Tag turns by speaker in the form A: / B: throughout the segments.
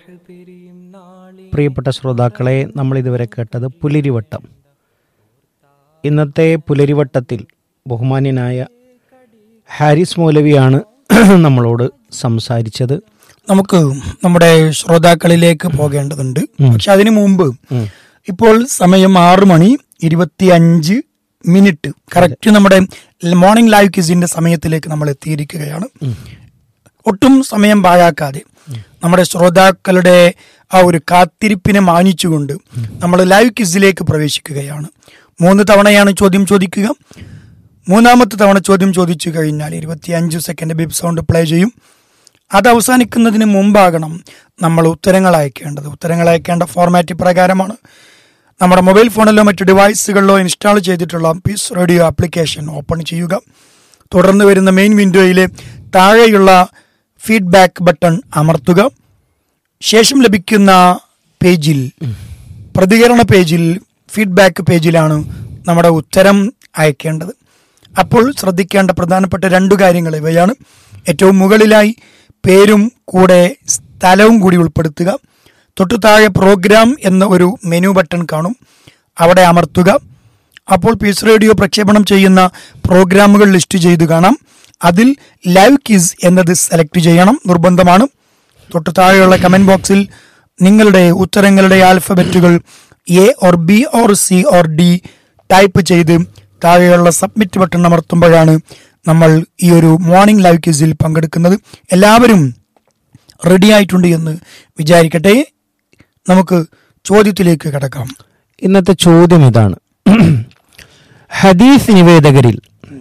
A: പ്രിയപ്പെട്ട ശ്രോതാക്കളെ നമ്മൾ ഇതുവരെ കേട്ടത് പുലരിവട്ടം ഇന്നത്തെ പുലരിവട്ടത്തിൽ ബഹുമാന്യനായ ഹാരിസ് മൗലവിയാണ് നമ്മളോട് സംസാരിച്ചത്
B: നമുക്ക് നമ്മുടെ ശ്രോതാക്കളിലേക്ക് പോകേണ്ടതുണ്ട് പക്ഷെ അതിനു മുമ്പ് ഇപ്പോൾ സമയം ആറു മണി ഇരുപത്തി അഞ്ച് മിനിറ്റ് കറക്റ്റ് നമ്മുടെ മോർണിംഗ് ലൈവ് ക്വിസിന്റെ സമയത്തിലേക്ക് നമ്മൾ എത്തിയിരിക്കുകയാണ് ഒട്ടും സമയം പാഴാക്കാതെ നമ്മുടെ ശ്രോതാക്കളുടെ ആ ഒരു കാത്തിരിപ്പിനെ മാനിച്ചുകൊണ്ട് നമ്മൾ ലൈവ് ക്വിസിലേക്ക് പ്രവേശിക്കുകയാണ് മൂന്ന് തവണയാണ് ചോദ്യം ചോദിക്കുക മൂന്നാമത്തെ തവണ ചോദ്യം ചോദിച്ചു കഴിഞ്ഞാൽ ഇരുപത്തിയഞ്ച് സെക്കൻഡ് ബിബ് സൗണ്ട് പ്ലേ ചെയ്യും അത് അവസാനിക്കുന്നതിന് മുമ്പാകണം നമ്മൾ ഉത്തരങ്ങൾ അയക്കേണ്ടത് ഉത്തരങ്ങൾ അയക്കേണ്ട ഫോർമാറ്റ് പ്രകാരമാണ് നമ്മുടെ മൊബൈൽ ഫോണിലോ മറ്റു ഡിവൈസുകളിലോ ഇൻസ്റ്റാൾ ചെയ്തിട്ടുള്ള പീസ് റേഡിയോ ആപ്ലിക്കേഷൻ ഓപ്പൺ ചെയ്യുക തുടർന്ന് വരുന്ന മെയിൻ വിൻഡോയിലെ താഴെയുള്ള ഫീഡ്ബാക്ക് ബട്ടൺ അമർത്തുക ശേഷം ലഭിക്കുന്ന പേജിൽ പ്രതികരണ പേജിൽ ഫീഡ്ബാക്ക് പേജിലാണ് നമ്മുടെ ഉത്തരം അയക്കേണ്ടത് അപ്പോൾ ശ്രദ്ധിക്കേണ്ട പ്രധാനപ്പെട്ട രണ്ടു കാര്യങ്ങൾ ഇവയാണ് ഏറ്റവും മുകളിലായി പേരും കൂടെ സ്ഥലവും കൂടി ഉൾപ്പെടുത്തുക തൊട്ടു താഴെ പ്രോഗ്രാം എന്ന ഒരു മെനു ബട്ടൺ കാണും അവിടെ അമർത്തുക അപ്പോൾ പീസ് റേഡിയോ പ്രക്ഷേപണം ചെയ്യുന്ന പ്രോഗ്രാമുകൾ ലിസ്റ്റ് ചെയ്ത് കാണാം അതിൽ ലൈവ് കിസ് എന്നത് സെലക്ട് ചെയ്യണം നിർബന്ധമാണ് തൊട്ടു താഴെയുള്ള കമന്റ് ബോക്സിൽ നിങ്ങളുടെ ഉത്തരങ്ങളുടെ ആൽഫബറ്റുകൾ A or B or C or D type ചെയ്ത് താഴെയുള്ള സബ്മിറ്റ് ബട്ടൺ അമർത്തുമ്പോഴാണ് നമ്മൾ ഈ ഒരു മോർണിംഗ് ലൈവ് ക്വിസിൽ പങ്കെടുക്കുന്നത് എല്ലാവരും റെഡി ആയിട്ടുണ്ട് എന്ന് വിചാരിക്കട്ടെ നമുക്ക് ചോദ്യത്തിലേക്ക് കടക്കാം
A: ഇന്നത്തെ ചോദ്യം ഇതാണ് ഹദീസ് നിവേദകരിൽ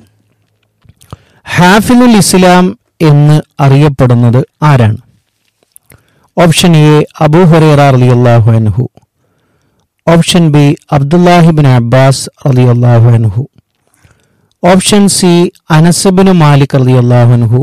A: ഹാഫിനുൽ ഇസ്ലാം എന്ന് അറിയപ്പെടുന്നത് ആരാണ് ഓപ്ഷൻ എ അബൂ ഹുറൈറ റളിയല്ലാഹു അൻഹു ഓപ്ഷൻ ബി അബ്ദുല്ലാഹിബിൻ അബ്ബാസ് റളിയല്ലാഹു അൻഹു ഓപ്ഷൻ സി അനസബിന് മാലിക് റളിയല്ലാഹു അൻഹു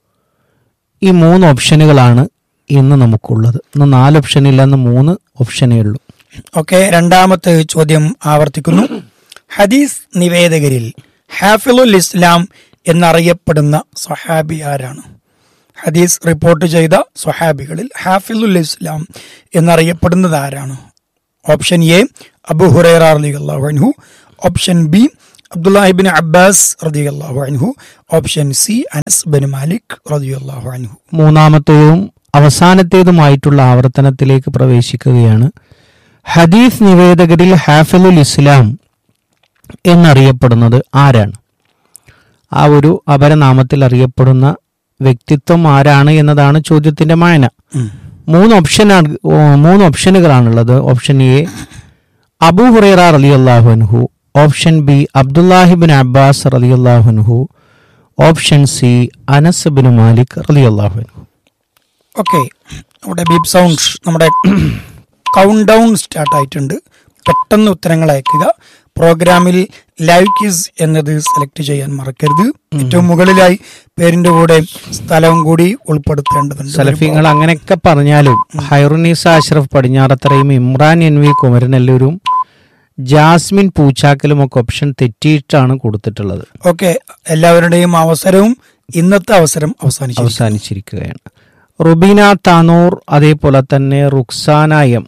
A: ഈ മൂന്ന് ഓപ്ഷനുകളാണ് ഇന്ന് നമുക്കുള്ളത് ഇന്ന് നാല് ഓപ്ഷൻ ഇല്ല ഇന്ന് മൂന്ന് ഓപ്ഷനേ ഉള്ളൂ
B: ഓക്കെ രണ്ടാമത്തെ ചോദ്യം ആവർത്തിക്കുന്നു ഹദീസ് നിവേദകരിൽ ഹാഫിളുൽ ഇസ്ലാം എന്നറിയപ്പെടുന്ന സ്വഹാബി ആരാണ് ഹദീസ് റിപ്പോർട്ട് ചെയ്ത സ്വഹാബികളിൽ ഹാഫിളുൽ ഇസ്ലാം എന്നറിയപ്പെടുന്നത് ആരാണ് ഓപ്ഷൻ എ അബു ഹുറൈറ റളിയല്ലാഹു അൻഹു ഓപ്ഷൻ ബി അബ്ദുല്ലാഹിബിൻ അബ്ബാസ് റളിയല്ലാഹു അൻഹു option C Anas bin Malik റളിയല്ലാഹു അൻഹു
A: മൂന്നാമത്തേതും അവസാനത്തേതുമായിട്ടുള്ള ആവർത്തനത്തിലേക്ക് പ്രവേശിക്കുകയാണ് ഹദീസ് നിവേദകരിൽ ഹാഫിലുൽ ഇസ്ലാം എന്നറിയപ്പെടുന്നത് ആരാണ് ആ ഒരു അപരനാമത്തിൽ അറിയപ്പെടുന്ന വ്യക്തിത്വം ആരാണ് എന്നതാണ് ചോദ്യത്തിന്റെ മായന മൂന്ന് ഓപ്ഷൻ മൂന്ന് ഓപ്ഷനുകളാണുള്ളത് ഓപ്ഷൻ എ അബൂ ഹുറൈറ റളിയല്ലാഹു അൻഹു ഓപ്ഷൻ ബി അബ്ദുല്ലാഹിബിൻ അബ്ബാസ് റളിയല്ലാഹു അൻഹു option C Anas bin Malik റളിയല്ലാഹു അൻഹു
B: ഓക്കെ നമ്മുടെ ബീപ് സൗണ്ട് നമ്മുടെ കൗണ്ട് ഡൗൺ സ്റ്റാർട്ട് ആയിട്ടുണ്ട് പെട്ടെന്ന് ഉത്തരങ്ങൾ അയക്കുക പ്രോഗ്രാമിൽ ലൈവ് ക്വിസ് എന്നത് സെലക്ട് ചെയ്യാൻ മറക്കരുത് ഏറ്റവും മുകളിലായി പേരിന്റെ കൂടെ സ്ഥലവും കൂടി ഉൾപ്പെടുത്തേണ്ടതുണ്ട്
A: സലഫിങ്ങൾ അങ്ങനെയൊക്കെ പറഞ്ഞാലും ഹൈറുനീസ അഷ്റഫ് പടിഞ്ഞാറത്തറയും ഇമ്രാൻ എൻ വി കുമരനെല്ലൂരും ജാസ്മിൻ പൂച്ചാക്കലും ഒക്കെ ഓപ്ഷൻ തെറ്റിയിട്ടാണ് കൊടുത്തിട്ടുള്ളത്
B: ഓക്കെ എല്ലാവരുടെയും അവസരവും ഇന്നത്തെ അവസരം അവസാനിച്ചു
A: അവസാനിച്ചിരിക്കുകയാണ് റുബീന താനൂർ അതേപോലെ തന്നെ റുക്സാന എം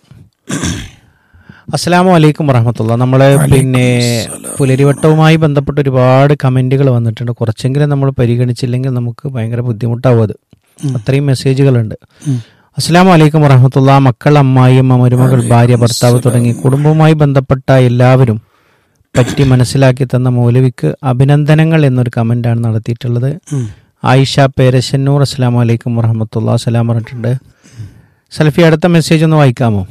A: അസ്സലാമു അലൈക്കും വറഹമത്തുള്ള നമ്മള് പിന്നെ പുലരിവട്ടവുമായി ബന്ധപ്പെട്ട് ഒരുപാട് കമന്റുകൾ വന്നിട്ടുണ്ട് കുറച്ചെങ്കിലും നമ്മൾ പരിഗണിച്ചില്ലെങ്കിൽ നമുക്ക് ഭയങ്കര ബുദ്ധിമുട്ടാവും അത് അത്രയും മെസ്സേജുകളുണ്ട് അസ്സലാമു അലൈക്കും വറഹമത്തുള്ള മക്കൾ അമ്മായിയമ്മ മരുമകൾ ഭാര്യ ഭർത്താവ് തുടങ്ങി കുടുംബവുമായി ബന്ധപ്പെട്ട എല്ലാവരും പറ്റി മനസ്സിലാക്കി തന്ന മൗലവിക്ക് അഭിനന്ദനങ്ങൾ എന്നൊരു കമന്റാണ് നടത്തിയിട്ടുള്ളത് ആയിഷ പേരശന്നൂർ അസ്സലാമു അലൈക്കും വറഹമത്തുള്ള സലാം പറഞ്ഞിട്ടുണ്ട് സൽഫി അടുത്ത മെസ്സേജ് ഒന്ന് വായിക്കാമോ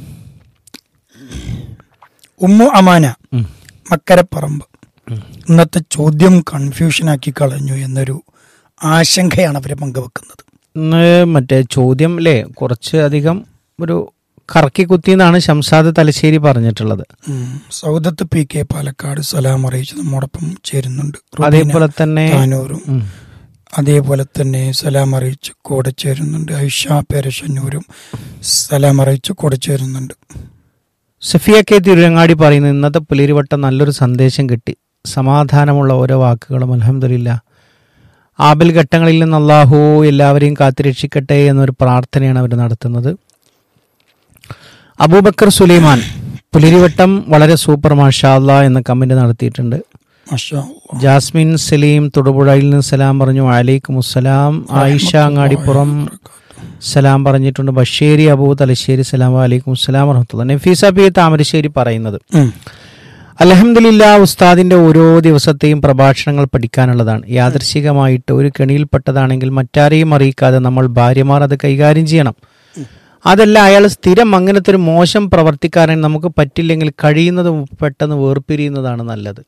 B: ഉമ്മു അമാന
A: ഉം.
B: മക്കരപ്പറമ്പ് ഇന്നത്തെ ചോദ്യം കൺഫ്യൂഷൻ ആക്കി കളഞ്ഞു എന്നൊരു ആശങ്കയാണ് അവരെ പങ്കുവെക്കുന്നത്
A: ഇന്ന് മറ്റേ ചോദ്യം അല്ലേ കുറച്ച് അധികം ഒരു കറക്കി കുത്തി എന്നാണ് ഷംസാദ് തലശ്ശേരി പറഞ്ഞിട്ടുള്ളത്
B: ഉം. സൗദത്ത് പി കെ പാലക്കാട് സലാം അറിയിച്ച് നമ്മോടൊപ്പം ചേരുന്നുണ്ട് റുബീന
A: അതേപോലെ തന്നെ
B: താനൂരും
A: ഉം.
B: അതേപോലെ തന്നെ സലാം അറിയിച്ച് കൂടെ ചേരുന്നുണ്ട് ഐഷ പേരശന്നൂരും സലാം അറിയിച്ച് കൂടെ ചേരുന്നുണ്ട്
A: സഫിയ കെ തിരുരങ്ങാടി പറയുന്നു ഇന്നത്തെ പുലരിവട്ടം നല്ലൊരു സന്ദേശം കിട്ടി സമാധാനമുള്ള ഓരോ വാക്കുകളും അലഹമില്ല ആപൽ ഘട്ടങ്ങളിൽ നിന്ന് അള്ളാഹു എല്ലാവരെയും കാത്തുരക്ഷിക്കട്ടെ എന്നൊരു പ്രാർത്ഥനയാണ് അവർ നടത്തുന്നത് അബൂബക്കർ സുലൈമാൻ പുലിരിവട്ടം വളരെ സൂപ്പർ മാഷാല്ല എന്ന കമന്റ് നടത്തിയിട്ടുണ്ട്
B: മാഷാ അല്ലാ.
A: ജാസ്മിൻ സലീം തൊടുപുഴയിൽ നിന്ന് സലാം പറഞ്ഞു അലൈക്കും അസ്സലാം ആയിഷ അങ്ങാടിപ്പുറം സലാം പറഞ്ഞിട്ടുണ്ട് ബഷേരി അബൂ തലശ്ശേരി സലാം അലൈക്കും അസ്സലാം വറഹമത്തുള്ള നഫീസ പി താമരശ്ശേരി പറയുന്നത്
B: ഉം.
A: അലഹമില്ല ഉസ്താദിന്റെ ഓരോ ദിവസത്തെയും പ്രഭാഷണങ്ങൾ പഠിക്കാനുള്ളതാണ് യാദൃശികമായിട്ട് ഒരു കെണിയിൽപ്പെട്ടതാണെങ്കിൽ മറ്റാരെയും അറിയിക്കാതെ നമ്മൾ ഭാര്യമാർ അത് കൈകാര്യം ചെയ്യണം അതല്ല അയാൾ സ്ഥിരം അങ്ങനത്തെ ഒരു മോശം പ്രവർത്തിക്കാരൻ നമുക്ക് പറ്റില്ലെങ്കിൽ കഴിയുന്നത് പെട്ടെന്ന് വേർപിരിയുന്നതാണ് നല്ലത്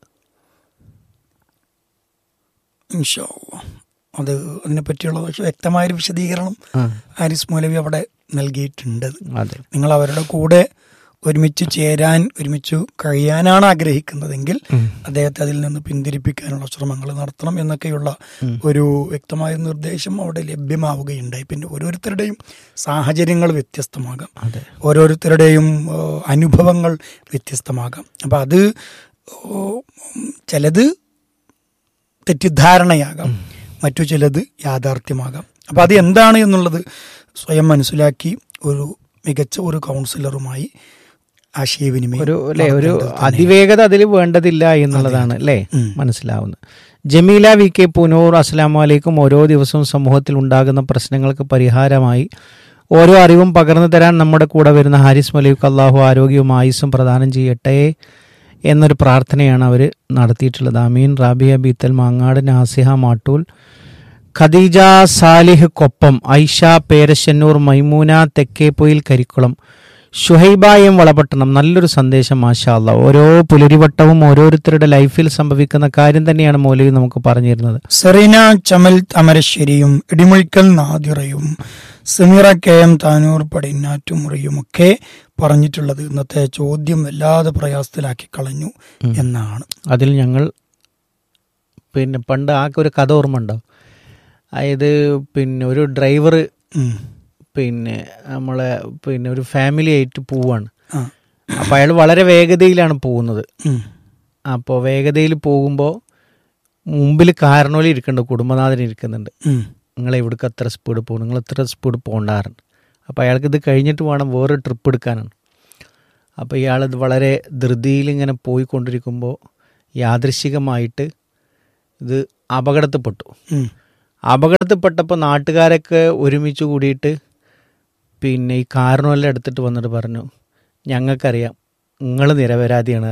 B: ഇൻഷാ അല്ലാ. അത് അതിനെ പറ്റിയുള്ള പക്ഷെ വ്യക്തമായൊരു വിശദീകരണം
A: ആ,
B: ഹാരിസ് മൗലവി അവിടെ നൽകിയിട്ടുണ്ട്
A: അതെ
B: നിങ്ങൾ അവരുടെ കൂടെ ഒരുമിച്ച് ചേരാൻ ഒരുമിച്ച് കഴിയാനാണ് ആഗ്രഹിക്കുന്നതെങ്കിൽ അദ്ദേഹത്തെ അതിൽ നിന്ന് പിന്തിരിപ്പിക്കാനുള്ള ശ്രമങ്ങൾ നടത്തണം എന്നൊക്കെയുള്ള ഒരു വ്യക്തമായ നിർദ്ദേശം അവിടെ ലഭ്യമാവുകയുണ്ടായി പിന്നെ ഓരോരുത്തരുടെയും സാഹചര്യങ്ങൾ വ്യത്യസ്തമാകാം
A: അതെ
B: ഓരോരുത്തരുടെയും ഏഹ്, അനുഭവങ്ങൾ വ്യത്യസ്തമാകാം അപ്പം അത് ഓ, ഉം, ചിലത് തെറ്റിദ്ധാരണയാകാം മറ്റു ചിലത് യാഥാർത്ഥ്യമാകാം അപ്പം അത് എന്താണ് എന്നുള്ളത് സ്വയം മനസ്സിലാക്കി ഒരു മികച്ച ഒരു കൗൺസിലറുമായി ആശയവിനിമയം
A: ഒരു അല്ലെ ഒരു
B: നടത്തേണ്ടത് തന്നെ.
A: അതിവേഗത അതിൽ വേണ്ടതില്ല എന്നുള്ളതാണ് അല്ലേ
B: ഉം.
A: മനസ്സിലാവുന്നത് ജമീല വി കെ പുനൂർ അസ്സലാമു അലൈക്കും ഓരോ ദിവസവും സമൂഹത്തിൽ ഉണ്ടാകുന്ന പ്രശ്നങ്ങൾക്ക് പരിഹാരമായി ഓരോ അറിവും പകർന്നു തരാൻ നമ്മുടെ കൂടെ വരുന്ന ഹാരിസ് മലീഖ് അള്ളാഹു ആരോഗ്യവും ആയുസ്സും പ്രദാനം ചെയ്യട്ടെ എന്നൊരു പ്രാർത്ഥനയാണ് അവർ നടത്തിയിട്ടുള്ളത് അമീൻ റാബിയ ബീത്തൽ മാങ്ങാട് നാസിഹ മാട്ടൂൽ ഖദീജ സാലിഹ് കൊപ്പം ഐഷ പേരശ്ശന്നൂർ മൈമൂന തെക്കേപ്പൊയിൽ കരിക്കുളം ഷുഹൈബ എം വളപട്ടണം നല്ലൊരു സന്ദേശം മാഷാ അല്ലാ ഓരോ പുലരിവട്ടവും ഓരോരുത്തരുടെ ലൈഫിൽ സംഭവിക്കുന്ന കാര്യം തന്നെയാണ് മൗലവി നമുക്ക് പറഞ്ഞിരുന്നത്
B: സെറീന ചമൽ തമരശ്ശേരിയും ഇടിമുഴിക്കൽ നാദിറയും സമീറ കെ എം താനൂർ പടിഞ്ഞാറ്റുമുറിയും ഒക്കെ പറഞ്ഞിട്ടുള്ളത് ഇന്നത്തെ ചോദ്യം വല്ലാതെ പ്രയാസത്തിലാക്കി കളഞ്ഞു എന്നാണ്
A: അതിൽ ഞങ്ങൾ പിന്നെ പണ്ട് ആ ഒരു കഥ ഓർമ്മ ഉണ്ടോ അതായത് പിന്നെ ഒരു ഡ്രൈവർ
B: ഉം.
A: പിന്നെ നമ്മളെ പിന്നെ ഒരു ഫാമിലി ആയിട്ട് പോവാണ്
B: ആ.
A: അപ്പോൾ അയാൾ വളരെ വേഗതയിലാണ് പോകുന്നത്
B: ഉം.
A: അപ്പോൾ വേഗതയിൽ പോകുമ്പോൾ മുമ്പിൽ കാരണോലി ഇരിക്കുന്നുണ്ട് കുടുംബനാഥൻ ഇരിക്കുന്നുണ്ട്
B: ഉം.
A: നിങ്ങൾ എവിടേക്ക് അത്ര സ്പീഡ് പോകും നിങ്ങൾ എത്ര സ്പീഡ് പോകണ്ടാറുണ്ട് അപ്പോൾ അയാൾക്ക് ഇത് കഴിഞ്ഞിട്ട് വേണം വേറെ ട്രിപ്പ് എടുക്കാനാണ് അപ്പോൾ ഇയാളിത് വളരെ ധൃതിയിൽ ഇങ്ങനെ പോയിക്കൊണ്ടിരിക്കുമ്പോൾ യാദൃശികമായിട്ട് ഇത് അപകടത്തിൽപ്പെട്ടു
B: ഉം.
A: അപകടത്തിൽപ്പെട്ടപ്പോൾ നാട്ടുകാരൊക്കെ ഒരുമിച്ച് കൂടിയിട്ട് പിന്നെ ഈ കാരണമെല്ലാം എടുത്തിട്ട് വന്നിട്ട് പറഞ്ഞു ഞങ്ങൾക്കറിയാം നിങ്ങൾ നിരപരാധിയാണ്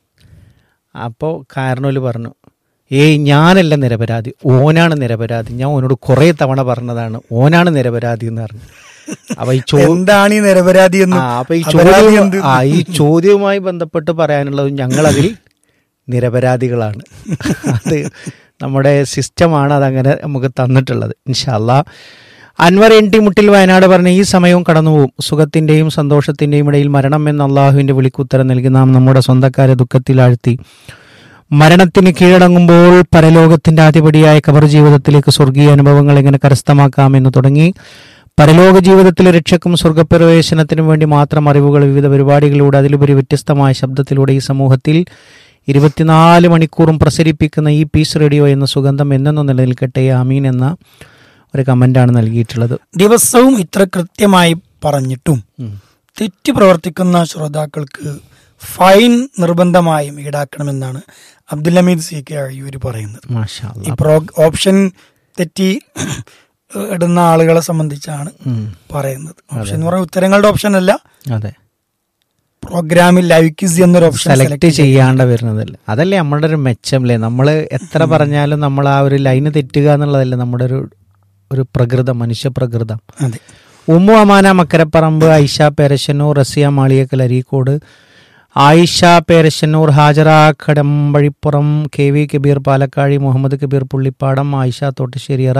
A: അപ്പോൾ കാരണോല് പറഞ്ഞു ഏയ് ഞാനല്ല നിരപരാധി ഓനാണ് നിരപരാധി ഞാൻ ഓനോട് കുറേ തവണ പറഞ്ഞതാണ് ഓനാണ് നിരപരാധി എന്ന് പറഞ്ഞു അപ്പൊ ഈ ചോ
B: എന്താണ് ഈ നിരപരാധി എന്ന്
A: ആ അപ്പൊ ഈ
B: അപരാധി
A: ചോദ്യം
B: എന്ത്?
A: ആ ഈ ചോദ്യവുമായി ബന്ധപ്പെട്ട് പറയാനുള്ളത് ഞങ്ങളതിൽ നിരപരാധികളാണ് അത് നമ്മുടെ സിസ്റ്റമാണ് അതങ്ങനെ നമുക്ക് തന്നിട്ടുള്ളത് ഇൻഷാല്ല അൻവർ എൻ ടി മുട്ടിൽ വയനാട് പറഞ്ഞ ഈ സമയവും കടന്നുപോകും സുഖത്തിന്റെയും സന്തോഷത്തിന്റെയും ഇടയിൽ മരണം എന്ന അള്ളാഹുവിന്റെ വിളിക്കുത്തരം നൽകി നാം നമ്മുടെ സ്വന്തക്കാരെ ദുഃഖത്തിലാഴ്ത്തി മരണത്തിന് കീഴടങ്ങുമ്പോൾ പരലോകത്തിന്റെ ആദ്യപടിയായ കബർ ജീവിതത്തിലേക്ക് സ്വർഗീയ അനുഭവങ്ങൾ എങ്ങനെ കരസ്ഥമാക്കാമെന്ന് തുടങ്ങി പരലോക ജീവിതത്തിലെ രക്ഷക്കും സ്വർഗപ്രവേശനത്തിനും വേണ്ടി മാത്രം അറിവുകൾ വിവിധ പരിപാടികളിലൂടെ അതിലുപരി വ്യത്യസ്തമായ ശബ്ദത്തിലൂടെ ഈ സമൂഹത്തിൽ ഇരുപത്തിനാല് മണിക്കൂറും പ്രസരിപ്പിക്കുന്ന ഈ പീസ് റേഡിയോ എന്ന സുഗന്ധം എന്നെന്നും നിലനിൽക്കട്ടെ ആമീൻ എന്ന ഒരു കമന്റാണ് നൽകിയിട്ടുള്ളത്
B: ദിവസവും ഇത്ര കൃത്യമായി പറഞ്ഞിട്ടും തെറ്റ് പ്രവർത്തിക്കുന്ന ശ്രോതാക്കൾക്ക് ഫൈൻ നിർബന്ധമായും ഈടാക്കണമെന്നാണ് അബ്ദുൽ ഹമീദ് സി കെ അഴിയൂര് പറയുന്നത്
A: മാഷാ
B: ഈ
A: അല്ലാ.
B: പ്രോ ഓപ്ഷൻ തെറ്റി ഇടുന്ന ആളുകളെ സംബന്ധിച്ചാണ്
A: ഉം.
B: പറയുന്നത് ഓപ്ഷൻ എന്ന് പറയുന്നത് ഉത്തരങ്ങളുടെ ഓപ്ഷൻ അല്ല
A: അതെ
B: പ്രോഗ്രാമിൽ ലൈവ് ക്വിസ് എന്നൊരു ഓപ്ഷൻ
A: സെലക്ട് ചെയ്യാണ്ട് വരുന്നതല്ലേ അതല്ലേ നമ്മുടെ ഒരു മെച്ചം അല്ലേ നമ്മൾ എത്ര പറഞ്ഞാലും നമ്മൾ ആ ഒരു ലൈന് തെറ്റുക എന്നുള്ളതല്ലേ നമ്മുടെ ഒരു ഒരു പ്രകൃതം മനുഷ്യ പ്രകൃതം
B: അതെ
A: Ummu Amana Makkaraparamba Aisha Perasannur Rasiya Maliyakkal Areekode Ayisha Perasannur Hajara Kadampazhipuram K V Kabeer Palakkazhi Muhammad Kabeer Pullippadam Ayisha Thottasseriyara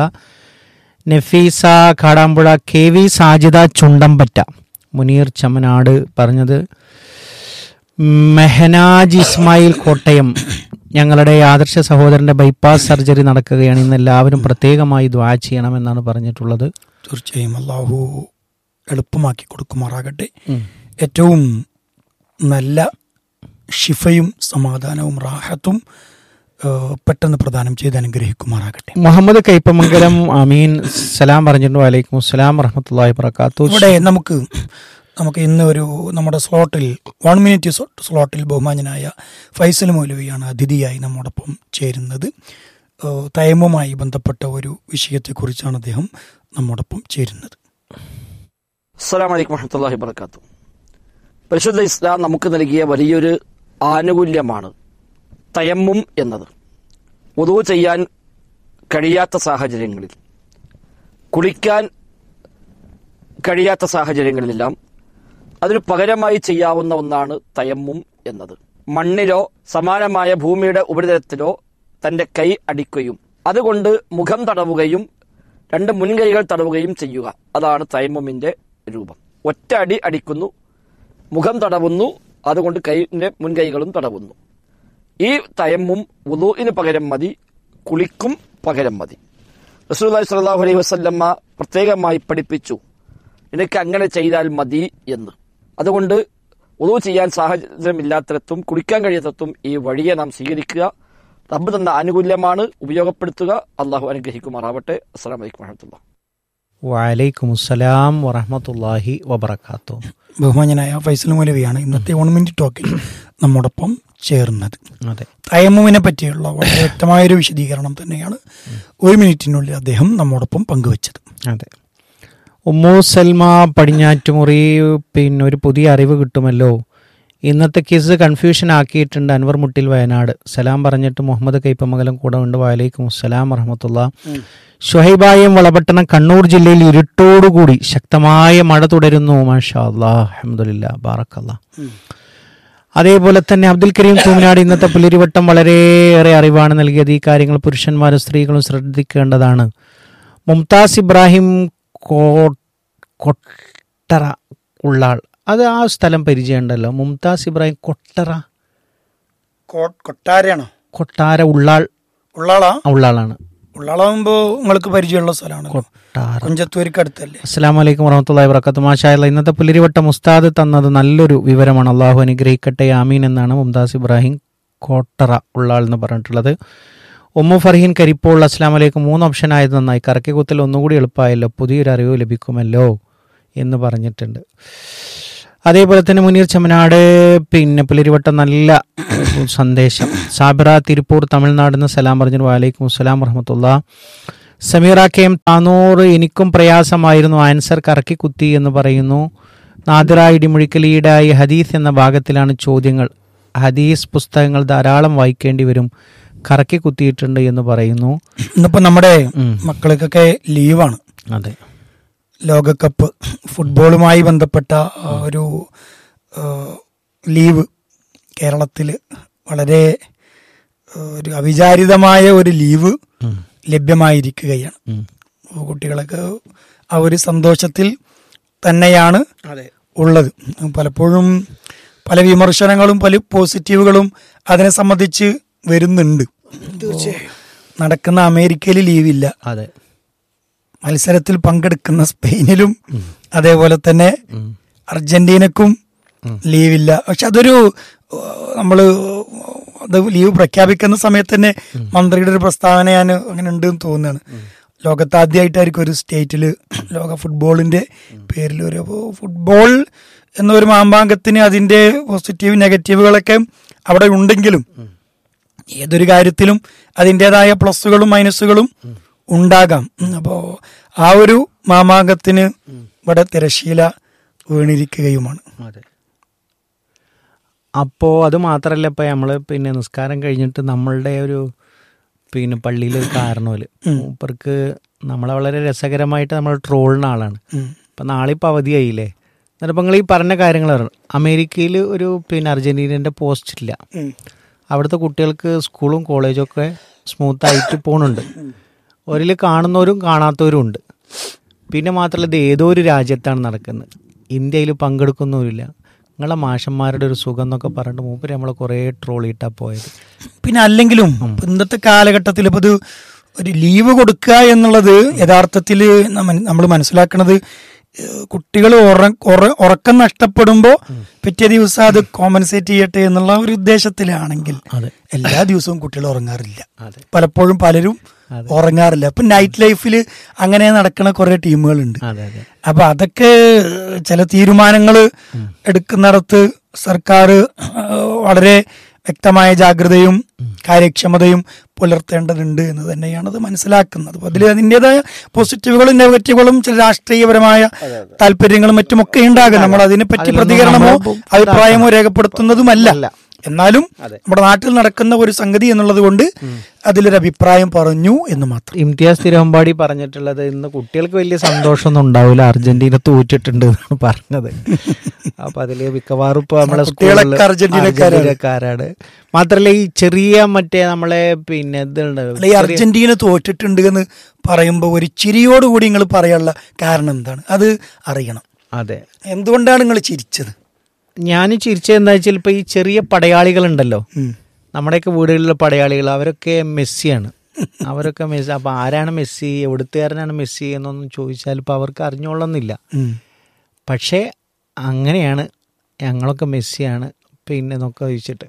A: Nafeesa Kadampuzha K V Sajida Chundampatta Muneer Chemmanad പറഞ്ഞത് മെഹനാജ് ഇസ്മായിൽ കോട്ടയം ഞങ്ങളുടെ ആദർശ സഹോദരന്റെ ബൈപ്പാസ് സർജറി നടക്കുകയാണ് ഇന്ന് എല്ലാവരും പ്രത്യേകമായി ദ്വാ ചെയ്യണമെന്നാണ് പറഞ്ഞിട്ടുള്ളത്
B: തീർച്ചയായും അള്ളാഹു എളുപ്പമാക്കി കൊടുക്കുമാറാകട്ടെ ഏറ്റവും നല്ല ഷിഫയും സമാധാനവും റാഹത്തും ഏഹ്, പെട്ടെന്ന് പ്രദാനം ചെയ്ത് അനുഗ്രഹിക്കുമാറാകട്ടെ
A: മുഹമ്മദ് കൈപ്പമംഗലം അമീൻ സലാം പറഞ്ഞിട്ടുണ്ട് വലൈക്കും അസ്സലാം വറഹമത്തല്ലാഹി വബറകാത്തു
B: ഇവിടെ നമുക്ക് നമുക്ക് ഇന്ന് ഒരു നമ്മുടെ സ്ലോട്ടിൽ വൺ മിനിറ്റ് സ്ലോട്ടിൽ ബഹുമാനനായ ഫൈസൽ മൗലവിയാണ് അതിഥിയായി നമ്മോടൊപ്പം ചേരുന്നത് ഏഹ് തയമ്മുമായി ബന്ധപ്പെട്ട ഒരു വിഷയത്തെക്കുറിച്ചാണ് അദ്ദേഹം നമ്മോടൊപ്പം ചേരുന്നത്
C: അസ്സലാം വലൈക്കും വറഹമത്തല്ലാഹി വർക്കാത്തു പരിശുദ്ധ ഇസ്ലാം നമുക്ക് നൽകിയ വലിയൊരു ആനുകൂല്യമാണ് തയമ്മും എന്നത് ഉദു ചെയ്യാൻ കഴിയാത്ത സാഹചര്യങ്ങളിൽ കുളിക്കാൻ കഴിയാത്ത സാഹചര്യങ്ങളിലെല്ലാം അതിന് പകരമായി ചെയ്യാവുന്ന ഒന്നാണ് തയമ്മും എന്നത് മണ്ണിലോ സമാനമായ ഭൂമിയുടെ ഉപരിതലത്തിലോ തന്റെ കൈ അടിക്കുകയും അതുകൊണ്ട് മുഖം തടവുകയും രണ്ട് മുൻകൈകൾ തടവുകയും ചെയ്യുക അതാണ് തയമ്മുമിന്റെ രൂപം ഒറ്റ അടി അടിക്കുന്നു മുഖം തടവുന്നു അതുകൊണ്ട് കൈന്റെ മുൻകൈകളും തടവുന്നു ഈ തയമ്മും വുളുവിന് പകരം മതി കുളിക്കും പകരം മതി റസൂലുള്ളാഹി സ്വല്ലല്ലാഹു അലൈഹി വസല്ലമ്മ പ്രത്യേകമായി പഠിപ്പിച്ചു നിനക്ക് അങ്ങനെ ചെയ്താൽ മതി എന്ന് അതുകൊണ്ട് ഉദു ചെയ്യാൻ സാഹചര്യമില്ലാത്തിടത്തും കുടിക്കാൻ കഴിയാത്തടത്തും ഈ വഴിയെ നാം സ്വീകരിക്കുക റബ്ബ് തന്ന ആനുകൂല്യമാണ് ഉപയോഗപ്പെടുത്തുക അള്ളാഹു അനുഗ്രഹിക്കുമാറാവട്ടെ അസ്സലാമു അലൈക്കും വറഹമത്തുള്ള
A: വലൈക്കും അസ്സലാം വറഹമത്തല്ലാഹി വബർക്കാത്തു
B: ബഹുമാനനായ ഫൈസൽ മൗലവിയാണ് ഇന്നത്തെ വൺ മിനിറ്റ് ടോക്കിൽ നമ്മോടൊപ്പം ചേർന്നത്
A: അതെ
B: തയമ്മുവിനെ പറ്റിയുള്ള വളരെ വ്യക്തമായൊരു വിശദീകരണം തന്നെയാണ് ഒരു മിനിറ്റിനുള്ളിൽ അദ്ദേഹം നമ്മോടൊപ്പം പങ്കുവച്ചത്
A: അതെ ഉമ്മു സൽമ പടിഞ്ഞാറ്റുമുറി പിന്നെ ഒരു പുതിയ അറിവ് കിട്ടുമല്ലോ ഇന്നത്തെ കേസ് കൺഫ്യൂഷൻ ആക്കിയിട്ടുണ്ട് അൻവർ മുട്ടിൽ വയനാട് സലാം പറഞ്ഞിട്ട് മുഹമ്മദ് കൈപ്പമംഗലം കൂടെ ഉണ്ട് വലൈക്കും അസ്സലാം വറഹമത്തുള്ള ഷുഹൈബായം വളപട്ടണം കണ്ണൂർ ജില്ലയിൽ ഇരുട്ടോടുകൂടി ശക്തമായ മഴ തുടരുന്നു മാഷാ അല്ലാ അഹമ്മദില്ല ബാറക്കല്ലാ അതേപോലെ തന്നെ അബ്ദുൽ കരീം തൂമിനാട് ഇന്നത്തെ പുലരിവട്ടം വളരെയേറെ അറിവാണ് നൽകിയത് ഈ കാര്യങ്ങൾ പുരുഷന്മാരും സ്ത്രീകളും ശ്രദ്ധിക്കേണ്ടതാണ് മുംതാസ് ഇബ്രാഹിം കോ- കൊട്ടറ ഉള്ളാൾ അത് ആ സ്ഥലം പരിചയമുണ്ടല്ലോ മുംതാസ് ഇബ്രാഹിം കൊട്ടറ
B: കൊട്ടാരയാണോ
A: കൊട്ടാര ഉള്ളാൾ
B: ഉള്ളാളാ
A: ആ, ഉള്ളാളാണ്
B: ഉള്ളാളാകുമ്പോ നിങ്ങൾക്ക് പരിചയമുള്ള സ്ഥലമാണ്
A: കൊട്ടാര
B: കൊഞ്ചത്തൂരിക്ക് അടുത്തല്ലേ
A: അസ്സാം വലൈക്കും വറഹമത്തല്ലാ വബർക്കാത്തു മാഷാല്ല ഇന്നത്തെ പുലരിവട്ടം ഉസ്താദ് തന്നത് നല്ലൊരു വിവരമാണ് അള്ളാഹു അനുഗ്രഹിക്കട്ടെ ആമീൻ എന്നാണ് മുംതാസ് ഇബ്രാഹിം കോട്ടറ ഉള്ളാൾ എന്ന് പറഞ്ഞിട്ടുള്ളത് ഉമ്മു ഫർഹീൻ കരിപ്പോൾ അസ്സാം വലൈക്കും മൂന്ന് ഓപ്ഷൻ ആയത് നന്നായി കറക്കി കുത്തൽ ഒന്നുകൂടി എളുപ്പമായല്ലോ പുതിയൊരു അറിവ് ലഭിക്കുമല്ലോ എന്ന് പറഞ്ഞിട്ടുണ്ട് അതേപോലെ തന്നെ മുനീർ ചമനാട് പിന്നെ പുലരിവട്ടം നല്ല സന്ദേശം സാബിറ തിരുപ്പൂർ തമിഴ്നാട് നിന്ന് സലാം പറഞ്ഞു വാലൈക്കും അസ്സലാം വറഹമത്തുള്ള സമീറ കെ എം താനൂർ എനിക്കും പ്രയാസമായിരുന്നു ആൻസർ കറക്കി കുത്തി എന്ന് പറയുന്നു നാദിറ ഇടിമുഴിക്കലീടായി ഹദീസ് എന്ന ഭാഗത്തിലാണ് ചോദ്യങ്ങൾ ഹദീസ് പുസ്തകങ്ങൾ ധാരാളം വായിക്കേണ്ടി വരും കറക്കി കുത്തിയിട്ടുണ്ട് എന്ന് പറയുന്നു
B: ഇന്നിപ്പോ നമ്മുടെ
A: ഉം.
B: മക്കൾക്കൊക്കെ ലീവാണ്
A: അതെ
B: ലോകകപ്പ് ഫുട്ബോളുമായി ബന്ധപ്പെട്ട ആ, ഒരു ആ, ലീവ് കേരളത്തിൽ വളരെ ആ, ഒരു അവിചാരിതമായ ഒരു ലീവ്
A: ഉം.
B: ലഭ്യമായിരിക്കുകയാണ്
A: ഉം.
B: കുട്ടികളൊക്കെ ആ ഒരു സന്തോഷത്തിൽ തന്നെയാണ് ഉള്ളത് പലപ്പോഴും പല വിമർശനങ്ങളും പല പോസിറ്റീവുകളും അതിനെ സംബന്ധിച്ച് വരുന്നുണ്ട് നടക്കുന്ന അമേരിക്കയിൽ ലീവില്ല
A: അതെ
B: മത്സരത്തിൽ പങ്കെടുക്കുന്ന സ്പെയിനിലും അതേപോലെ തന്നെ
A: ഉം.
B: അർജന്റീനക്കും ലീവില്ല പക്ഷെ അതൊരു നമ്മൾ അത് ലീവ് പ്രഖ്യാപിക്കുന്ന സമയത്ത് തന്നെ മന്ത്രിയുടെ ഒരു പ്രസ്താവന ഞാൻ അങ്ങനെ ഉണ്ട് എന്ന് തോന്നുകയാണ് ലോകത്ത് ആദ്യമായിട്ടായിരിക്കും ഒരു സ്റ്റേറ്റിൽ ലോക ഫുട്ബോളിന്റെ പേരിൽ ഒരു അപ്പോ ഫുട്ബോൾ എന്ന ഒരു മാമ്പാങ്കത്തിന് അതിന്റെ പോസിറ്റീവ് നെഗറ്റീവുകളൊക്കെ അവിടെ ഉണ്ടെങ്കിലും ഏതൊരു കാര്യത്തിലും അതിൻ്റെതായ പ്ലസുകളും മൈനസുകളും ഉണ്ടാകാം ഉം, അപ്പോ ആ ഒരു മാമാങ്കത്തിന് ഇവിടെ തിരശീല വീണിരിക്കുകയുമാണ്
A: അതെ അപ്പോൾ അത് മാത്രമല്ല ഇപ്പം നമ്മൾ പിന്നെ നിസ്കാരം കഴിഞ്ഞിട്ട് നമ്മളുടെ ഒരു പിന്നെ പള്ളിയിൽ ഒരു കാരണമല്ല മൂപ്പർക്ക് നമ്മളെ വളരെ രസകരമായിട്ട് നമ്മൾ ട്രോളിന ആളാണ്
B: ഉം.
A: ഇപ്പം നാളെ ഇപ്പോൾ അവധിയായില്ലേ എന്നിട്ട് നിങ്ങൾ ഈ പറഞ്ഞ കാര്യങ്ങൾ പറഞ്ഞു അമേരിക്കയിൽ ഒരു പിന്നെ അർജന്റീനൻ്റെ പോസ്റ്റ് ഇല്ല
B: ഉം.
A: അവിടുത്തെ കുട്ടികൾക്ക് സ്കൂളും കോളേജും ഒക്കെ സ്മൂത്ത് ആയിട്ട് പോണുണ്ട് ഒരിൽ കാണുന്നവരും കാണാത്തവരും ഉണ്ട് പിന്നെ മാത്രമല്ല ഇത് ഏതോ ഒരു രാജ്യത്താണ് നടക്കുന്നത് ഇന്ത്യയിൽ പങ്കെടുക്കുന്നവരില്ല നിങ്ങളെ മാഷന്മാരുടെ ഒരു സുഖം എന്നൊക്കെ പറഞ്ഞിട്ട് മൂപ്പര് നമ്മളെ കുറേ ട്രോളിയിട്ടാ പോയത്
B: പിന്നെ അല്ലെങ്കിലും ഇപ്പൊ ഇന്നത്തെ കാലഘട്ടത്തിൽ ഇപ്പൊ ഇത് ഒരു ലീവ് കൊടുക്കുക എന്നുള്ളത് യഥാർത്ഥത്തിൽ നമ്മൾ മനസ്സിലാക്കുന്നത് കുട്ടികൾ ഉറക്കം നഷ്ടപ്പെടുമ്പോൾ പിറ്റേ ദിവസം അത് കോമ്പൻസേറ്റ് ചെയ്യട്ടെ എന്നുള്ള ഒരു ഉദ്ദേശത്തിലാണെങ്കിൽ
A: അതെ
B: എല്ലാ ദിവസവും കുട്ടികൾ ഉറങ്ങാറില്ല
A: അതെ
B: പലപ്പോഴും പലരും ഉറങ്ങാറില്ല അപ്പൊ നൈറ്റ് ലൈഫിൽ അങ്ങനെ നടക്കുന്ന കുറെ ടീമുകളുണ്ട്
A: അതെ അതെ
B: അപ്പൊ അതൊക്കെ ചില തീരുമാനങ്ങൾ എടുക്കുന്നിടത്ത് സർക്കാർ വളരെ വ്യക്തമായ ജാഗ്രതയും കാര്യക്ഷമതയും പുലർത്തേണ്ടതുണ്ട് എന്ന് തന്നെയാണ് അത് മനസ്സിലാക്കുന്നത് അപ്പൊ അതിൽ അതിൻ്റെതായ പോസിറ്റീവുകളും നെഗറ്റീവുകളും ചില രാഷ്ട്രീയപരമായ താല്പര്യങ്ങളും മറ്റുമൊക്കെ ഉണ്ടാകും നമ്മൾ അതിനെപ്പറ്റി
A: അതിലൊന്നും
B: പ്രതികരണമോ
A: നമ്മൾ
B: അഭിപ്രായമോ രേഖപ്പെടുത്തുന്നതുമല്ല
A: അല്ല.
B: എന്നാലും
A: അതെ.
B: നമ്മുടെ നാട്ടിൽ നടക്കുന്ന ഒരു സംഗതി എന്നുള്ളത് കൊണ്ട് അതിലൊരു അഭിപ്രായം പറഞ്ഞു എന്ന് മാത്രം
A: ഇംതിയാസ് തിരുവമ്പാടി പറഞ്ഞിട്ടുള്ളത് ഇന്ന് കുട്ടികൾക്ക് വലിയ സന്തോഷമൊന്നും ഉണ്ടാവില്ല അർജന്റീന തോറ്റിട്ടുണ്ട് എന്നാണ് പറഞ്ഞത് അപ്പൊ അതില് മിക്കവാറും ഇപ്പൊ നമ്മളെ
B: കുട്ടികളൊക്കെ
A: സ്കൂളില്
B: അർജന്റീനക്കാരാണ്.
A: അർജന്റീനക്കാരാണ് മാത്രല്ല ഈ ചെറിയ മറ്റേ നമ്മളെ പിന്നെ ഇതുണ്ട്
B: അല്ല ഈ അർജന്റീന തോറ്റിട്ടുണ്ട് എന്ന് പറയുമ്പോൾ ഒരു ചിരിയോടുകൂടി നിങ്ങൾ പറയാനുള്ള കാരണം എന്താണ് അത് അറിയണം
A: അതെ
B: എന്തുകൊണ്ടാണ് നിങ്ങൾ ചിരിച്ചത്
A: ഞാൻ ചിരിച്ചത് എന്താ വെച്ചാൽ ഇപ്പൊ ഈ ചെറിയ പടയാളികളുണ്ടല്ലോ
B: ഉം.
A: നമ്മുടെയൊക്കെ വീടുകളിലെ പടയാളികൾ അവരൊക്കെ മെസ്സിയാണ് അവരൊക്കെ മെസ്സി അപ്പൊ ആരാണ് മെസ്സി എവിടുത്തുകാരനാണ് മെസ്സി എന്നൊന്നും ചോദിച്ചാൽ ഇപ്പൊ അവർക്ക് അറിഞ്ഞോളന്നില്ല
B: ഉം.
A: പക്ഷേ അങ്ങനെയാണ് ഞങ്ങളൊക്കെ മെസ്സിയാണ് പിന്നെ എന്നൊക്കെ ചോദിച്ചിട്ട്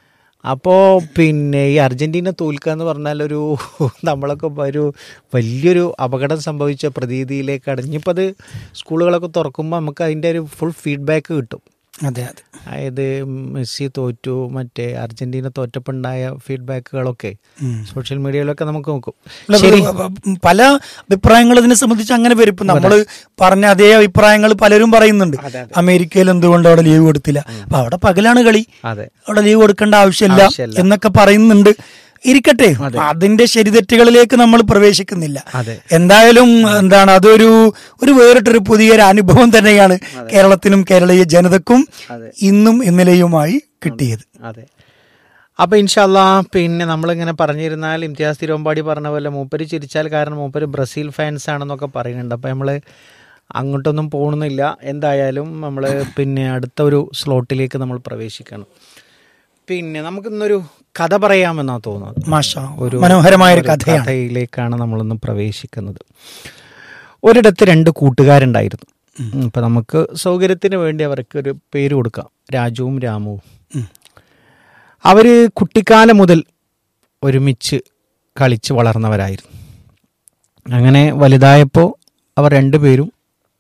A: അപ്പോൾ പിന്നെ ഈ അർജന്റീന തോൽക്കുക എന്ന് പറഞ്ഞാൽ ഒരു നമ്മളൊക്കെ ഒരു വലിയൊരു അപകടം സംഭവിച്ച പ്രതീതിയിലേക്ക് അടഞ്ഞിപ്പോൾ അത് സ്കൂളുകളൊക്കെ തുറക്കുമ്പോൾ നമുക്ക് അതിൻ്റെ ഒരു ഫുൾ ഫീഡ്ബാക്ക് കിട്ടും
B: അതെ അതെ
A: അതായത് മെസ്സി തോറ്റു മറ്റേ അർജന്റീന തോറ്റപ്പുണ്ടായ ഫീഡ്ബാക്കുകളൊക്കെ
B: ഉം.
A: സോഷ്യൽ മീഡിയയിലൊക്കെ നമുക്ക് നോക്കും
B: അല്ല,
A: ശരി
B: പല അഭിപ്രായങ്ങൾ ഇതിനെ സംബന്ധിച്ച് അങ്ങനെ വരും ഇപ്പൊ നമ്മള് പറഞ്ഞ അതേ അഭിപ്രായങ്ങൾ പലരും പറയുന്നുണ്ട് അമേരിക്കയിൽ എന്തുകൊണ്ട് അവിടെ ലീവ് കൊടുത്തില്ല അപ്പൊ അവിടെ പകലാണ് കളി
A: അതെ
B: അവിടെ ലീവ് കൊടുക്കേണ്ട ആവശ്യമില്ല
A: ആവശ്യമില്ല.
B: എന്നൊക്കെ പറയുന്നുണ്ട് ഇരിക്കട്ടെ അതിന്റെ ശരിതെറ്റുകളിലേക്ക് നമ്മൾ പ്രവേശിക്കുന്നില്ല
A: അതെ
B: എന്തായാലും എന്താണ് അതൊരു ഒരു വേറിട്ടൊരു പുതിയൊരു അനുഭവം തന്നെയാണ് കേരളത്തിനും കേരളീയ ജനതക്കും
A: അതെ.
B: ഇന്നും ഇന്നലെയുമായി കിട്ടിയത്
A: അതെ അപ്പൊ ഇൻഷാല്ല പിന്നെ നമ്മളിങ്ങനെ പറഞ്ഞിരുന്നാൽ ഇംതിയാസ് തിരുവമ്പാടി പറഞ്ഞ പോലെ മൂപ്പര് ചിരിച്ചാൽ കാരണം മൂപ്പര് ബ്രസീൽ ഫാൻസ് ആണെന്നൊക്കെ പറയുന്നുണ്ട് അപ്പൊ നമ്മള് അങ്ങോട്ടൊന്നും പോകണമെന്നില്ല എന്തായാലും നമ്മൾ പിന്നെ അടുത്ത ഒരു സ്ലോട്ടിലേക്ക് നമ്മൾ പ്രവേശിക്കണം പിന്നെ നമുക്കിന്നൊരു കഥ പറയാമെന്നാ തോന്നുന്നത്
B: മാഷ മനോഹരമായ ഒരു
A: ഒരു
B: കഥയാണ്
A: കഥയിലേക്കാണ് നമ്മളൊന്ന് പ്രവേശിക്കുന്നത് ഒരിടത്ത് രണ്ട് കൂട്ടുകാരുണ്ടായിരുന്നു അപ്പൊ നമുക്ക് സൗകര്യത്തിന് വേണ്ടി അവർക്ക് ഒരു പേര് കൊടുക്കാം രാജുവും രാമുവും
B: ഉം.
A: അവര് കുട്ടിക്കാലം മുതൽ ഒരുമിച്ച് കളിച്ച് വളർന്നവരായിരുന്നു അങ്ങനെ വലുതായപ്പോൾ അവർ രണ്ടുപേരും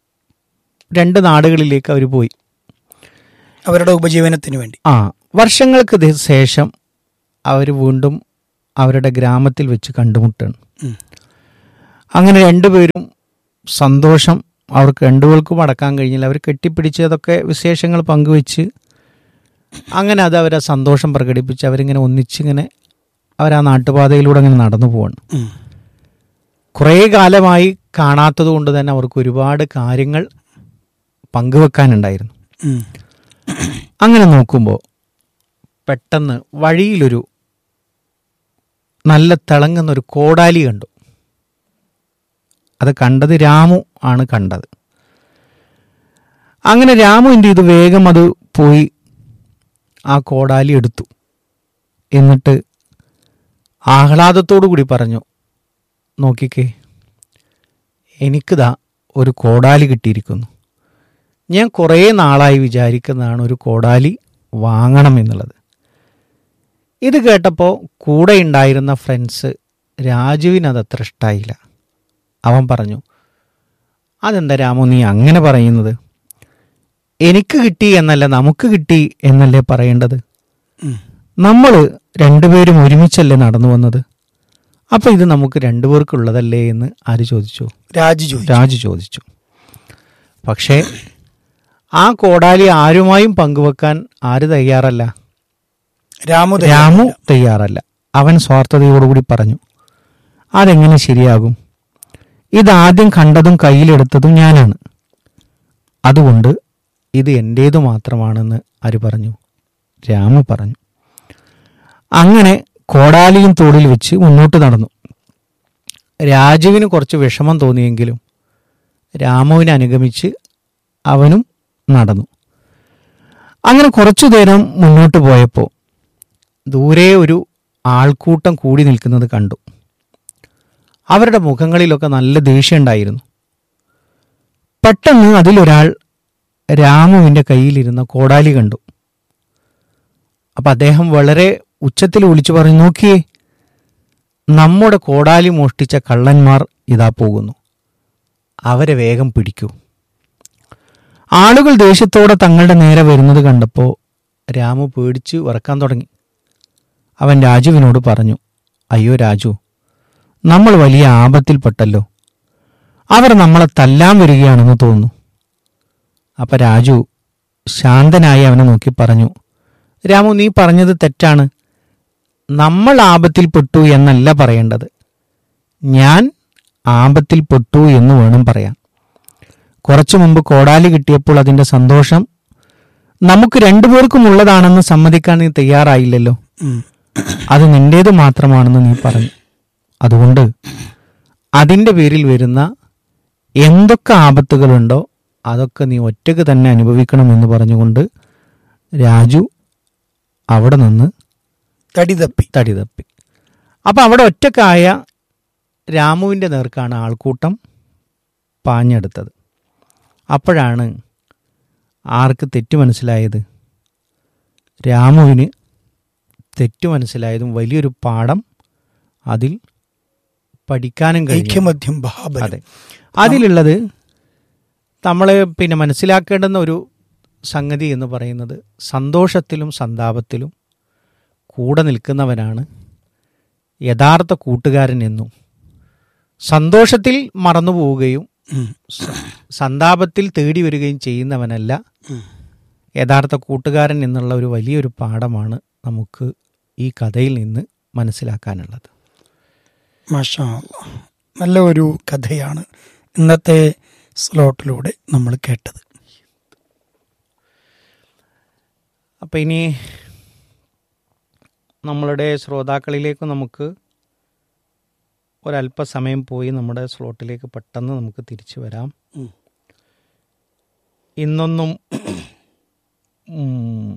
A: രണ്ട് നാടുകളിലേക്ക് അവർ പോയി
B: അവരുടെ ഉപജീവനത്തിന് വേണ്ടി
A: ആ വർഷങ്ങൾക്ക് ദി- ശേഷം അവർ വീണ്ടും അവരുടെ ഗ്രാമത്തിൽ വെച്ച് കണ്ടുമുട്ടാണ്
B: ഉം.
A: അങ്ങനെ രണ്ടുപേരും സന്തോഷം അവർക്ക് രണ്ടുപേർക്കും അടക്കാൻ കഴിഞ്ഞില്ല അവർ കെട്ടിപ്പിടിച്ച് അതൊക്കെ വിശേഷങ്ങൾ പങ്കുവെച്ച് അങ്ങനെ അത് അവരെ സന്തോഷം പ്രകടിപ്പിച്ച് അവരിങ്ങനെ ഒന്നിച്ചിങ്ങനെ അവർ ആ നാട്ടുപാതയിലൂടെ അങ്ങനെ നടന്നു പോവാണ്
B: ഉം.
A: കുറേ കാലമായി കാണാത്തത് കൊണ്ട് തന്നെ അവർക്ക് ഒരുപാട് കാര്യങ്ങൾ പങ്കുവെക്കാനുണ്ടായിരുന്നു
B: ഉം.
A: അങ്ങനെ നോക്കുമ്പോൾ പെട്ടെന്ന് വഴിയിലൊരു നല്ല തിളങ്ങുന്ന ഒരു കോടാലി കണ്ടു അത് കണ്ടത് രാമു ആണ് കണ്ടത് അങ്ങനെ രാമു എന്ത് ചെയ്തു വേഗം അത് പോയി ആ കോടാലി എടുത്തു എന്നിട്ട് ആഹ്ലാദത്തോടു കൂടി പറഞ്ഞു നോക്കിക്കേ എനിക്കിതാ ഒരു കോടാലി കിട്ടിയിരിക്കുന്നു ഞാൻ കുറേ നാളായി വിചാരിക്കുന്നതാണ് ഒരു കോടാലി വാങ്ങണം എന്നുള്ളത് ഇത് കേട്ടപ്പോൾ കൂടെ ഉണ്ടായിരുന്ന ഫ്രണ്ട്സ് രാജുവിന് അത് അത്ര ഇഷ്ടമായില്ല അവൻ പറഞ്ഞു അതെന്താ രാമു നീ അങ്ങനെ പറയുന്നത് എനിക്ക് കിട്ടി എന്നല്ല നമുക്ക് കിട്ടി എന്നല്ലേ പറയേണ്ടത്
B: ഉം.
A: നമ്മൾ രണ്ടുപേരും ഒരുമിച്ചല്ലേ നടന്നു വന്നത് അപ്പൊ ഇത് നമുക്ക് രണ്ടുപേർക്കുള്ളതല്ലേ എന്ന് ആര് ചോദിച്ചു
B: രാജു ചോദിച്ചു
A: രാജു ചോദിച്ചു പക്ഷേ ആ കോടാലി ആരുമായും പങ്കുവെക്കാൻ ആര് തയ്യാറല്ല
B: രാമു ദേ-
A: രാമു തയ്യാറല്ല അവൻ സ്വാർത്ഥതയോടുകൂടി പറഞ്ഞു അതെങ്ങനെ ശരിയാകും ഇതാദ്യം കണ്ടതും കയ്യിലെടുത്തതും ഞാനാണ് അതുകൊണ്ട് ഇത് എൻ്റേതു മാത്രമാണെന്ന് ആര് പറഞ്ഞു രാമു പറഞ്ഞു അങ്ങനെ കോടാലിയും തോളിൽ വെച്ച് മുന്നോട്ട് നടന്നു രാജുവിന് കുറച്ച് വിഷമം തോന്നിയെങ്കിലും രാമുവിനെ അനുഗമിച്ച് അവനും നടന്നു അങ്ങനെ കുറച്ചു നേരം മുന്നോട്ട് പോയപ്പോൾ ദൂരെ ഒരു ആൾക്കൂട്ടം കൂടി നിൽക്കുന്നത് കണ്ടു അവരുടെ മുഖങ്ങളിലൊക്കെ നല്ല ദേഷ്യമുണ്ടായിരുന്നു പെട്ടെന്ന് അതിലൊരാൾ രാമുവിൻ്റെ കയ്യിലിരുന്ന കോടാലി കണ്ടു അപ്പം അദ്ദേഹം വളരെ ഉച്ചത്തിൽ വിളിച്ചു പറഞ്ഞു നോക്കിയേ നമ്മുടെ കോടാലി മോഷ്ടിച്ച കള്ളന്മാർ ഇതാ പോകുന്നു അവരെ വേഗം പിടിക്കൂ ആളുകൾ ദേഷ്യത്തോടെ തങ്ങളുടെ നേരെ വരുന്നത് കണ്ടപ്പോൾ രാമു പേടിച്ച് ഉറക്കാൻ തുടങ്ങി അവൻ രാജുവിനോട് പറഞ്ഞു അയ്യോ രാജു നമ്മൾ വലിയ ആപത്തിൽപ്പെട്ടല്ലോ അവർ നമ്മളെ തല്ലാൻ വരികയാണെന്ന് തോന്നുന്നു അപ്പൊ രാജു ശാന്തനായി അവനെ നോക്കി പറഞ്ഞു രാമു നീ പറഞ്ഞത് തെറ്റാണ് നമ്മൾ ആപത്തിൽപ്പെട്ടു എന്നല്ല പറയേണ്ടത് ഞാൻ ആപത്തിൽപ്പെട്ടു എന്ന് വേണം പറയാൻ കുറച്ചു മുമ്പ് കോടാലി കിട്ടിയപ്പോൾ അതിന്റെ സന്തോഷം നമുക്ക് രണ്ടുപേർക്കും ഉള്ളതാണെന്ന് സമ്മതിക്കാൻ നീ തയ്യാറായില്ലല്ലോ
B: ഉം.
A: അത് നിന്റേത് മാത്രമാണെന്ന് നീ പറഞ്ഞു അതുകൊണ്ട് അതിൻ്റെ പേരിൽ വരുന്ന എന്തൊക്കെ ആപത്തുകളുണ്ടോ അതൊക്കെ നീ ഒറ്റയ്ക്ക് തന്നെ അനുഭവിക്കണമെന്ന് പറഞ്ഞുകൊണ്ട് രാജു അവിടെ നിന്ന്
B: തടി തപ്പി
A: തടി തപ്പി അപ്പം അവിടെ ഒറ്റക്കായ രാമുവിൻ്റെ നേർക്കാണ് ആൾക്കൂട്ടം പാഞ്ഞെടുത്തത് അപ്പോഴാണ് ആർക്ക് തെറ്റ് മനസ്സിലായത് രാമുവിന് തെറ്റ് മനസ്സിലായതും വലിയൊരു പാഠം അതിൽ പഠിക്കാനും കഴിയും
B: ഐക്യമധ്യം ബഹാബലം
A: അതെ അതിലുള്ളത് നമ്മൾ പിന്നെ മനസ്സിലാക്കേണ്ടുന്ന ഒരു സംഗതി എന്ന് പറയുന്നത് സന്തോഷത്തിലും സന്താപത്തിലും കൂടെ നിൽക്കുന്നവനാണ് യഥാർത്ഥ കൂട്ടുകാരൻ എന്നും സന്തോഷത്തിൽ മറന്നു പോവുകയും
B: ഉം.
A: സ- സന്താപത്തിൽ തേടി വരികയും ചെയ്യുന്നവനല്ല
B: ഉം.
A: യഥാർത്ഥ കൂട്ടുകാരൻ എന്നുള്ള ഒരു വലിയൊരു പാഠമാണ് നമുക്ക് ഈ കഥയിൽ നിന്ന് മനസ്സിലാക്കാനുള്ളത്
B: മാഷാ അല്ലാ. നല്ല ഒരു കഥയാണ് ഇന്നത്തെ സ്ലോട്ടിലൂടെ നമ്മൾ കേട്ടത്
A: അപ്പം ഇനി നമ്മളുടെ ശ്രോതാക്കളിലേക്ക് നമുക്ക് ഒരല്പസമയം പോയി നമ്മുടെ സ്ലോട്ടിലേക്ക് പെട്ടെന്ന് നമുക്ക് തിരിച്ചു വരാം
B: ഉം.
A: ഇന്നൊന്നും ഉം,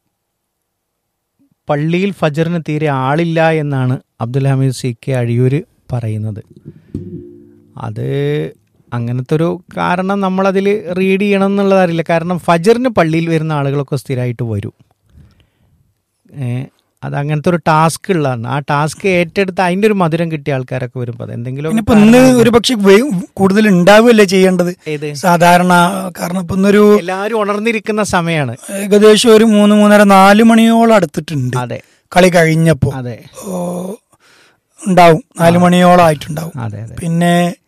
A: പള്ളിയിൽ ഫജറിന് തീരെ ആളില്ല എന്നാണ് അബ്ദുൽ ഹമീദ് സി കെ അഴിയൂര് പറയുന്നത് അത് അങ്ങനത്തെ ഒരു കാരണം നമ്മളതിൽ റീഡ് ചെയ്യണം എന്നുള്ളതറിയില്ല കാരണം ഫജറിന് പള്ളിയിൽ വരുന്ന ആളുകളൊക്കെ സ്ഥിരമായിട്ട് വരും ഏ, അത് അങ്ങനത്തെ ഒരു ടാസ്ക് ഉള്ളതാണ് ആ ടാസ്ക് ഏറ്റെടുത്ത് അതിൻ്റെ ഒരു മധുരം കിട്ടിയ ആൾക്കാരൊക്കെ വരുമ്പോൾ അത് എന്തെങ്കിലും
B: ഇനിയിപ്പോ ഇന്ന് ഒരു പക്ഷെ കൂടുതൽ ഉണ്ടാവുകയല്ലേ ചെയ്യേണ്ടത്
A: ഏത്
B: സാധാരണ കാരണം ഇപ്പൊ ഇന്നൊരു
A: എല്ലാവരും ഉണർന്നിരിക്കുന്ന സമയമാണ്
B: ഏകദേശം ഒരു മൂന്ന് മൂന്നര നാല് മണിയോളം അടുത്തിട്ടുണ്ട്
A: അതെ
B: കളി കഴിഞ്ഞപ്പോ
A: അതെ
B: ഓ, ഉണ്ടാവും നാല് മണിയോളം ആയിട്ടുണ്ടാവും
A: അതെ അതെ
B: പിന്നെ